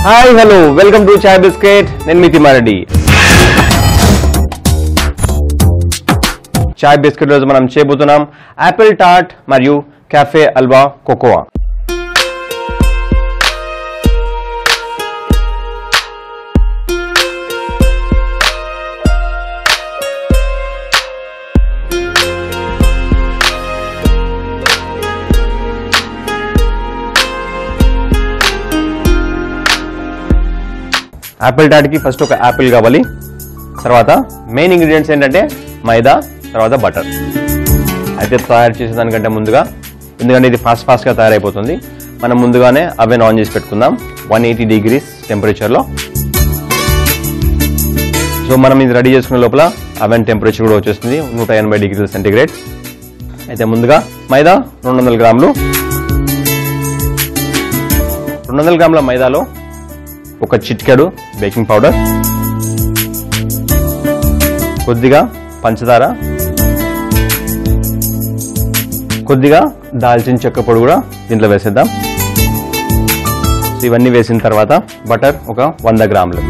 hi hello welcome to chai biscuit నేను మీ Thimareddy chai biscuit రోజు మనం చేయబోతున్నాం యాపిల్ టార్ట్ మరియు క్యాఫే అల్వా కోకోవా యాపిల్ టార్ట్కి ఫస్ట్ ఒక యాపిల్ కావాలి తర్వాత మెయిన్ ఇంగ్రీడియంట్స్ ఏంటంటే మైదా తర్వాత బటర్ అయితే తయారు చేసేదానికంటే ముందుగా ఎందుకంటే ఇది ఫాస్ట్ ఫాస్ట్గా తయారైపోతుంది మనం ముందుగానే అవెన్ ఆన్ చేసి పెట్టుకుందాం వన్ ఎయిటీ డిగ్రీస్ టెంపరేచర్లో సో మనం ఇది రెడీ చేసుకునే లోపల అవెన్ టెంపరేచర్ కూడా వచ్చేస్తుంది నూట ఎనభై డిగ్రీల సెంటిగ్రేడ్ అయితే ముందుగా మైదా రెండు వందల గ్రాములు రెండు వందల గ్రాముల మైదాలో ఒక చిటికెడు బేకింగ్ పౌడర్ కొద్దిగా పంచదార కొద్దిగా దాల్చిన చెక్క పొడి కూడా దీంట్లో వేసేద్దాం సో ఇవన్నీ వేసిన తర్వాత బటర్ ఒక వంద గ్రాములు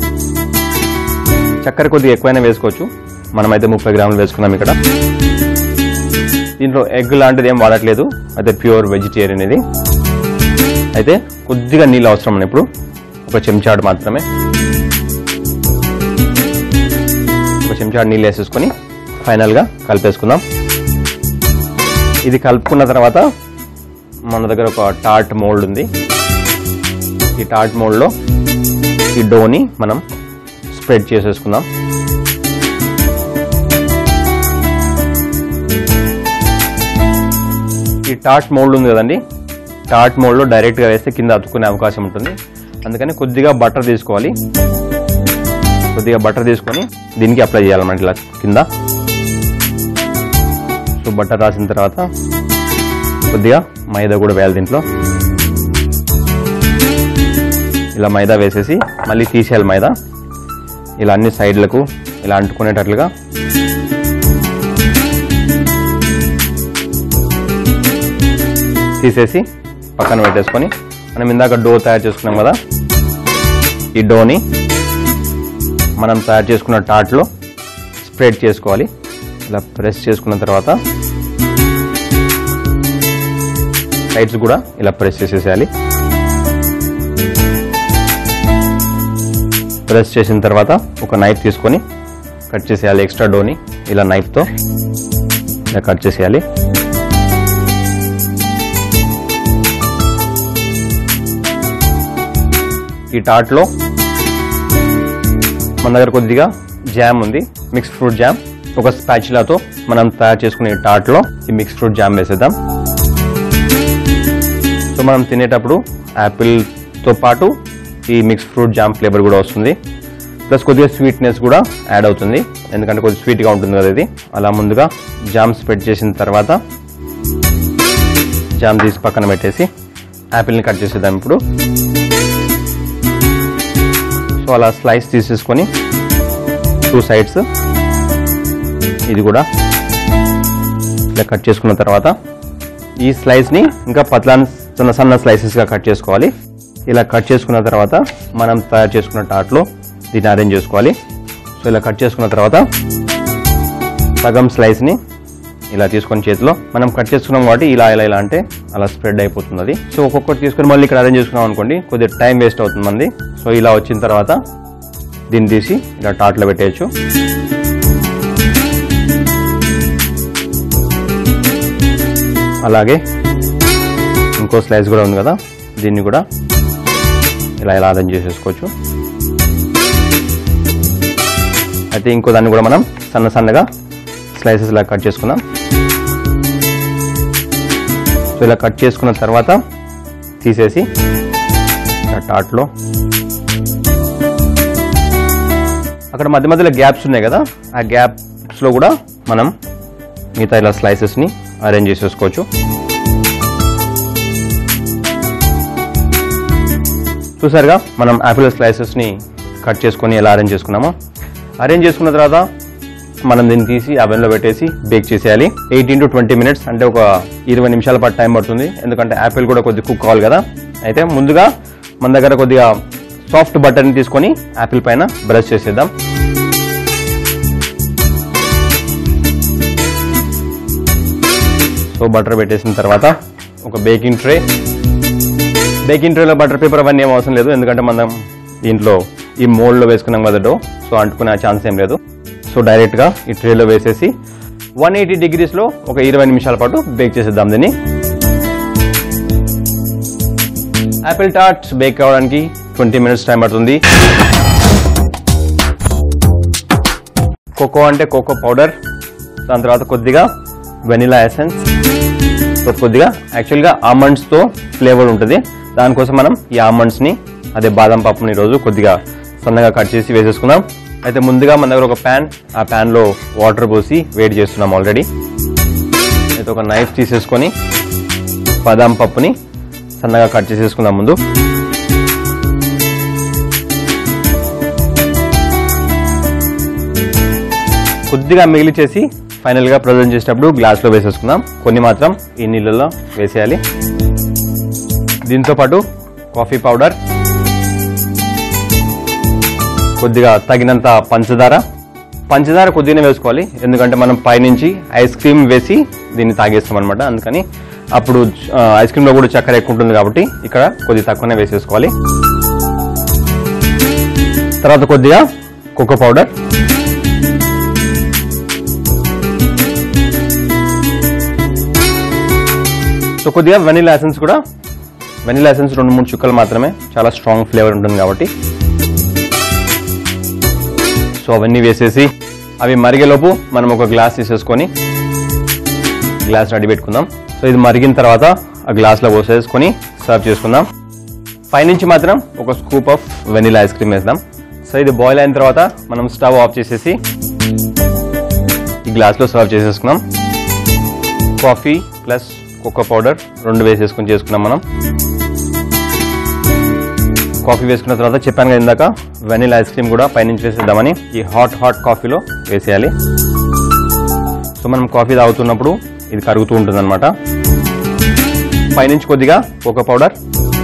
చక్కెర కొద్దిగా ఎక్కువైనా వేసుకోవచ్చు మనమైతే ముప్పై గ్రాములు వేసుకున్నాం ఇక్కడ దీంట్లో ఎగ్ లాంటిది ఏం వాడట్లేదు అయితే ప్యూర్ వెజిటేరియన్ ఇది అయితే కొద్దిగా నీళ్ళు అవసరం ఇప్పుడు ఒక చెంచాడు మాత్రమే ఒక చెంచాడు నీళ్ళు వేసేసుకొని ఫైనల్గా కలిపేసుకుందాం ఇది కలుపుకున్న తర్వాత మన దగ్గర ఒక టార్ట్ మోల్డ్ ఉంది ఈ టార్ట్ మోల్డ్లో ఈ డోని మనం స్ప్రెడ్ చేసేసుకుందాం ఈ టార్ట్ మోల్డ్ ఉంది కదండి టార్ట్ మోల్డ్లో డైరెక్ట్గా వేస్తే కింద అతుక్కునే అవకాశం ఉంటుంది అందుకని కొద్దిగా బటర్ తీసుకోవాలి కొద్దిగా బటర్ తీసుకొని దీనికి అప్లై చేయాలన్నమాట ఇలా కింద సో బటర్ రాసిన తర్వాత కొద్దిగా మైదా కూడా వేయాలి దీంట్లో ఇలా మైదా వేసేసి మళ్ళీ తీసేయాలి మైదా ఇలా అన్ని సైడ్లకు ఇలా అంటుకునేటట్లుగా తీసేసి పక్కన పెట్టేసుకొని మనం ఇందాక డో తయారు చేసుకున్నాం కదా ఈ డోని మనం తయారు చేసుకున్న టాట్లో స్ప్రెడ్ చేసుకోవాలి ఇలా ప్రెస్ చేసుకున్న తర్వాత సైడ్స్ కూడా ఇలా ప్రెస్ చేసేసేయాలి ప్రెస్ చేసిన తర్వాత ఒక నైఫ్ తీసుకొని కట్ చేసేయాలి ఎక్స్ట్రా డోని ఇలా నైఫ్తో ఇలా కట్ చేసేయాలి ఈ టార్ట్లో మన దగ్గర కొద్దిగా జామ్ ఉంది మిక్స్ ఫ్రూట్ జామ్ ఒక స్పాచులాతో మనం తయారు చేసుకునే ఈ టార్ట్లో ఈ మిక్స్ ఫ్రూట్ జామ్ వేసేద్దాం సో మనం తినేటప్పుడు యాపిల్తో పాటు ఈ మిక్స్ ఫ్రూట్ జామ్ ఫ్లేవర్ కూడా వస్తుంది ప్లస్ కొద్దిగా స్వీట్నెస్ కూడా యాడ్ అవుతుంది ఎందుకంటే కొద్దిగా స్వీట్గా ఉంటుంది కదా ఇది అలా ముందుగా జామ్ స్ప్రెడ్ చేసిన తర్వాత జామ్ తీసి పక్కన పెట్టేసి యాపిల్ని కట్ చేసేద్దాం ఇప్పుడు సో అలా స్లైస్ తీసేసుకొని టూ సైడ్స్ ఇది కూడా ఇలా కట్ చేసుకున్న తర్వాత ఈ స్లైస్ని ఇంకా పతలా చిన్న సన్న స్లైసెస్గా కట్ చేసుకోవాలి ఇలా కట్ చేసుకున్న తర్వాత మనం తయారు చేసుకున్న టాట్లో దీన్ని అరేంజ్ చేసుకోవాలి సో ఇలా కట్ చేసుకున్న తర్వాత సగం స్లైస్ని ఇలా తీసుకొని చేతిలో మనం కట్ చేసుకున్నాం కాబట్టి ఇలా ఇలా ఇలా అంటే అలా స్ప్రెడ్ అయిపోతుంది అది సో ఒక్కొక్కటి తీసుకొని మళ్ళీ ఇక్కడ అరేంజ్ చేసుకున్నాం అనుకోండి కొద్దిగా టైం వేస్ట్ అవుతుంది మంది సో ఇలా వచ్చిన తర్వాత దీన్ని తీసి ఇలా టాట్లో పెట్టేయచ్చు అలాగే ఇంకో స్లైస్ కూడా ఉంది కదా దీన్ని కూడా ఇలా ఇలా అరేంజ్ చేసేసుకోవచ్చు అయితే ఇంకో దాన్ని కూడా మనం సన్న సన్నగా స్లైసెస్ ఇలా కట్ చేసుకుందాం సో ఇలా కట్ చేసుకున్న తర్వాత తీసేసి ఇలా టాట్లో అక్కడ మధ్య మధ్యలో గ్యాప్స్ ఉన్నాయి కదా ఆ గ్యాప్స్లో కూడా మనం మిగతా ఇలా స్లైసెస్ని అరేంజ్ చేసేసుకోవచ్చు చూసారుగా మనం యాపిల్ స్లైసెస్ని కట్ చేసుకొని ఎలా అరేంజ్ చేసుకున్నామో అరేంజ్ చేసుకున్న తర్వాత మనం దీన్ని తీసి అవెన్లో పెట్టేసి బేక్ చేసేయాలి ఎయిటీన్ టు ట్వంటీ మినిట్స్ అంటే ఒక ఇరవై నిమిషాల పాటు టైం పడుతుంది ఎందుకంటే యాపిల్ కూడా కొద్దిగా కుక్ కావాలి కదా అయితే ముందుగా మన దగ్గర కొద్దిగా సాఫ్ట్ బటర్ని తీసుకొని యాపిల్ పైన బ్రష్ చేసేద్దాం సో బటర్ పెట్టేసిన తర్వాత ఒక బేకింగ్ ట్రే బేకింగ్ ట్రేలో బటర్ పేపర్ అవన్నీ ఏం అవసరం లేదు ఎందుకంటే మనం దీంట్లో ఈ మోల్డ్లో వేసుకున్నాం కదా డో సో అంటుకునే ఛాన్స్ ఏం లేదు సో డైరెక్ట్గా ఈ ట్రేలో వేసేసి వన్ ఎయిటీ డిగ్రీస్లో ఒక ఇరవై నిమిషాల పాటు బేక్ చేసేద్దాం దీన్ని యాపిల్ టార్ట్స్ బేక్ అవ్వడానికి ట్వంటీ మినిట్స్ టైం పడుతుంది కోకో అంటే కోకో పౌడర్ దాని తర్వాత కొద్దిగా వెనిలా ఎసెన్స్ సో కొద్దిగా యాక్చువల్గా ఆమండ్స్తో ఫ్లేవర్ ఉంటుంది దానికోసం మనం ఈ ఆమండ్స్ని అదే బాదం పప్పుని ఈరోజు కొద్దిగా సన్నగా కట్ చేసి వేసేసుకుందాం అయితే ముందుగా మన దగ్గర ఒక ప్యాన్ ఆ ప్యాన్లో వాటర్ పోసి వేడి చేస్తున్నాం ఆల్రెడీ అయితే ఒక నైఫ్ తీసేసుకొని బాదం పప్పుని సన్నగా కట్ చేసేసుకుందాం ముందు కొద్దిగా మిగిలి చేసి ఫైనల్గా ప్రజెంట్ చేసేటప్పుడు గ్లాస్లో వేసేసుకుందాం కొన్ని మాత్రం ఈ నీళ్ళలో వేసేయాలి దీంతో పాటు కాఫీ పౌడర్ కొద్దిగా తగినంత పంచదార పంచదార కొద్దిగానే వేసుకోవాలి ఎందుకంటే మనం పైనుంచి ఐస్ క్రీమ్ వేసి దీన్ని తాగేస్తాం అనమాట అందుకని అప్పుడు ఆ, ఐస్ క్రీమ్లో కూడా చక్కెర ఎక్కువ ఉంటుంది కాబట్టి ఇక్కడ కొద్దిగా తక్కువనే వేసేసుకోవాలి తర్వాత కొద్దిగా కోకో పౌడర్ సో కొద్దిగా వెనిలా ఎసెన్స్ కూడా వెనిలా ఎసెన్స్ రెండు మూడు చుక్కలు మాత్రమే చాలా స్ట్రాంగ్ ఫ్లేవర్ ఉంటుంది కాబట్టి సో అవన్నీ వేసేసి అవి మరిగేలోపు మనం ఒక గ్లాస్ తీసేసుకొని గ్లాస్ రెడీ పెట్టుకుందాం సో ఇది మరిగిన తర్వాత ఆ గ్లాస్లో పోసేసుకొని సర్వ్ చేసుకుందాం పైనుంచి మాత్రం ఒక scoop of vanilla ice cream వేద్దాం సో ఇది బాయిల్ అయిన తర్వాత మనం స్టవ్ ఆఫ్ చేసేసి ఈ గ్లాస్లో సర్వ్ చేసేసుకుందాం కాఫీ ప్లస్ కోకో పౌడర్ రెండు వేసేసుకొని చేసుకున్నాం మనం కాఫీ వేసుకున్న తర్వాత చెప్పాను కదా ఇందాక వెనిలా ఐస్ క్రీమ్ కూడా పైనుంచి వేసేద్దామని ఈ హాట్ హాట్ కాఫీలో వేసేయాలి సో మనం కాఫీ తాగుతున్నప్పుడు ఇది కరుగుతూ ఉంటుంది అనమాట పైనుంచి కొద్దిగా కోకో పౌడర్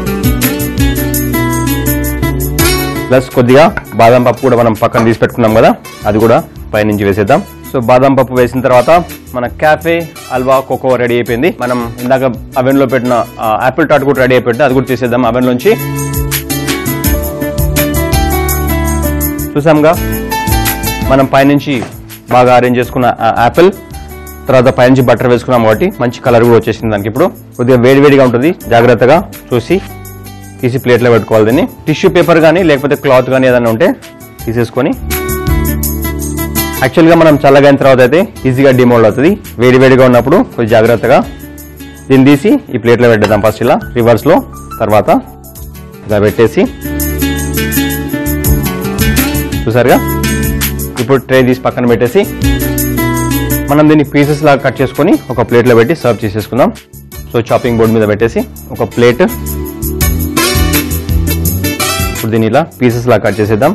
ప్లస్ కొద్దిగా బాదం పప్పు కూడా మనం పక్కన తీసి పెట్టుకున్నాం కదా అది కూడా పైనుంచి వేసేద్దాం సో బాదం పప్పు వేసిన తర్వాత మన క్యాఫే హల్వా కోకో రెడీ అయిపోయింది మనం ఇందాక oven లో పెట్టిన యాపిల్ టాట్ కూడా రెడీ అయిపోయింది అది కూడా తీసేద్దాం oven లోంచి చూసాంగా మనం పైనుంచి బాగా అరేంజ్ చేసుకున్న యాపిల్ తర్వాత పైనుంచి బటర్ వేసుకున్నాం కాబట్టి మంచి కలర్ కూడా వచ్చేసింది దానికి ఇప్పుడు కొద్దిగా వేడివేడిగా ఉంటుంది జాగ్రత్తగా చూసి తీసి ప్లేట్లో పెట్టుకోవాలి దీన్ని టిష్యూ పేపర్ కానీ లేకపోతే క్లాత్ కానీ ఏదైనా ఉంటే తీసేసుకొని యాక్చువల్గా మనం చల్లగైన తర్వాత అయితే ఈజీగా డిమోల్డ్ అవుతుంది వేడివేడిగా ఉన్నప్పుడు కొంచెం జాగ్రత్తగా దీన్ని తీసి ఈ ప్లేట్లో పెట్టేద్దాం ఫస్ట్ ఇలా రివర్స్లో తర్వాత ఇలా పెట్టేసి చూసారుగా ఇప్పుడు ట్రే తీసి పక్కన పెట్టేసి మనం దీన్ని పీసెస్ లాగా కట్ చేసుకొని ఒక ప్లేట్లో పెట్టి సర్వ్ చేసేసుకుందాం సో చాపింగ్ బోర్డ్ మీద పెట్టేసి ఒక ప్లేట్ ఇప్పుడు దీన్ని ఇలా పీసెస్ లాగా కట్ చేసేద్దాం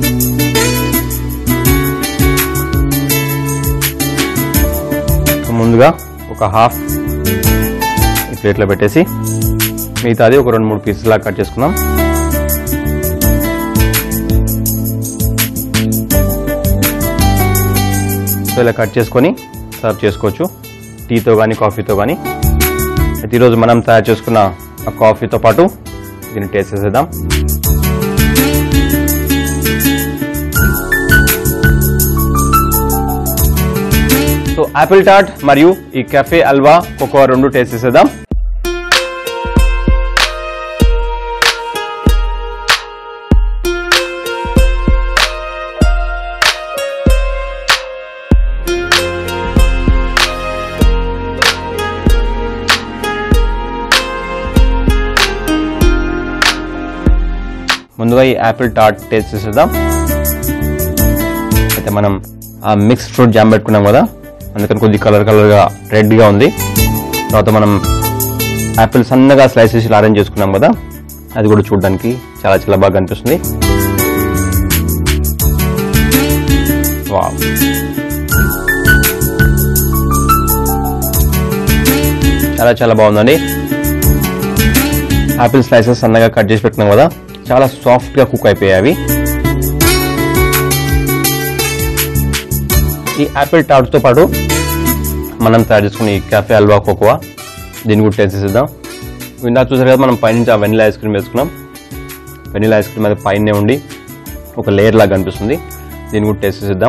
ముందుగా ఒక హాఫ్ ఈ ప్లేట్లో పెట్టేసి మిగతాది ఒక రెండు మూడు పీసెస్ లాగా కట్ చేసుకుందాం సో ఇలా కట్ చేసుకొని సర్వ్ చేసుకోవచ్చు టీతో కానీ కాఫీతో కానీ అయితే ఈరోజు మనం తయారు చేసుకున్న ఆ కాఫీతో పాటు దీన్ని టేస్ట్ చేసేద్దాం సో యాపిల్ టార్ట్ మరియు ఈ కెఫే అల్వా కోకో రెండు టేస్ట్ చేసేద్దాం ముందుగా ఈ యాపిల్ టార్ట్ టేస్ట్ చేసేద్దాం అయితే మనం ఆ మిక్స్ ఫ్రూట్ జామ్ పెట్టుకున్నాం కదా అందుకని కొద్ది కలర్ కలర్గా రెడ్గా ఉంది తర్వాత మనం యాపిల్ సన్నగా స్లైసెస్ అరేంజ్ చేసుకున్నాం కదా అది కూడా చూడడానికి చాలా చాలా బాగా అనిపిస్తుంది వావ్ చాలా చాలా బాగుందండి యాపిల్ స్లైసెస్ సన్నగా కట్ చేసి పెట్టుకున్నాం కదా చాలా సాఫ్ట్గా కుక్ అయిపోయాయి అవి ఈ యాపిల్ టార్ట్తో పాటు మనం తయారు చేసుకునే ఈ కాఫే హల్వా కోకోవా దీన్ని కూడా టేస్ట్ చేసేద్దాం ఇందాక చూసారు కదా మనం పైనుంచి ఆ వెనిలా ఐస్ క్రీమ్ వేసుకున్నాం వెనిలా ఐస్ క్రీమ్ అది పైనే ఉండి ఒక లేయర్ లాగా కనిపిస్తుంది దీన్ని కూడా టేస్ట్ చేసేద్దాం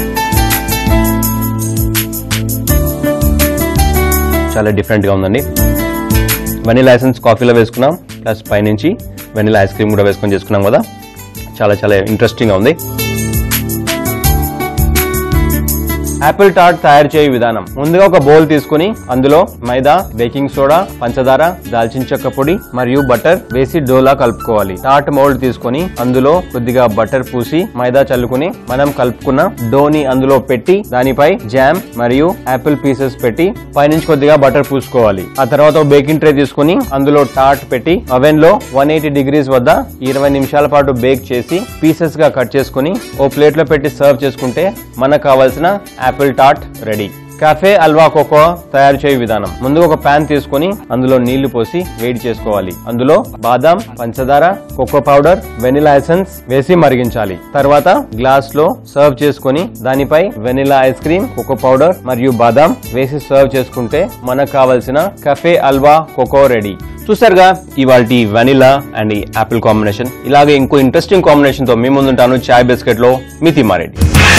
చాలా డిఫరెంట్గా ఉందండి వెనిలా ఎసెన్స్ కాఫీలో వేసుకున్నాం ప్లస్ పైనుంచి వెనిలా ఐస్ క్రీమ్ కూడా వేసుకొని చేసుకున్నాం కదా చాలా చాలా ఇంట్రెస్టింగ్గా ఉంది యాపిల్ టార్ట్ తయారు చేయు విధానం ముందుగా ఒక బౌల్ తీసుకుని అందులో మైదా బేకింగ్ సోడా పంచదార దాల్చిన చెక్క పొడి మరియు బటర్ వేసి డోలా కలుపుకోవాలి టార్ట్ మౌల్డ్ తీసుకొని అందులో కొద్దిగా బటర్ పూసి మైదా చల్లుకుని మనం కలుపుకున్న డోని అందులో పెట్టి దానిపై జామ్ మరియు యాపిల్ పీసెస్ పెట్టి పైనుంచి కొద్దిగా బటర్ పూసుకోవాలి ఆ తర్వాత ఒక బేకింగ్ ట్రే తీసుకుని అందులో టార్ట్ పెట్టి అవెన్ లో వన్ ఎయిటీ డిగ్రీస్ వద్ద ఇరవై నిమిషాల పాటు బేక్ చేసి పీసెస్ గా కట్ చేసుకుని ఓ ప్లేట్ లో పెట్టి సర్వ్ చేసుకుంటే మనకు కావాల్సిన యాపిల్ టార్ట్ రెడీ కాఫే అల్వా కోకో తయారు చేయు విధానం ముందుగా ఒక ప్యాన్ తీసుకొని అందులో నీళ్లు పోసి వేడి చేసుకోవాలి అందులో బాదాం పంచదార కోకో పౌడర్ వెనిలా ఎసెన్స్ వేసి మరిగించాలి తర్వాత గ్లాస్ లో సర్వ్ చేసుకొని దానిపై vanilla ice cream cocoa powder మరియు బాదాం వేసి సర్వ్ చేసుకుంటే మనకు కావలసిన కఫే అల్వా కోకో రెడీ చూసారుగా ఇవాళ వెనిలా అండ్ ఈ యాపిల్ కాంబినేషన్ ఇలాగే ఇంకో ఇంట్రెస్టింగ్ కాంబినేషన్ తో మీ ముందుంటాను చాయ్ బిస్కెట్ లో మీ తిమ్మారెడ్డి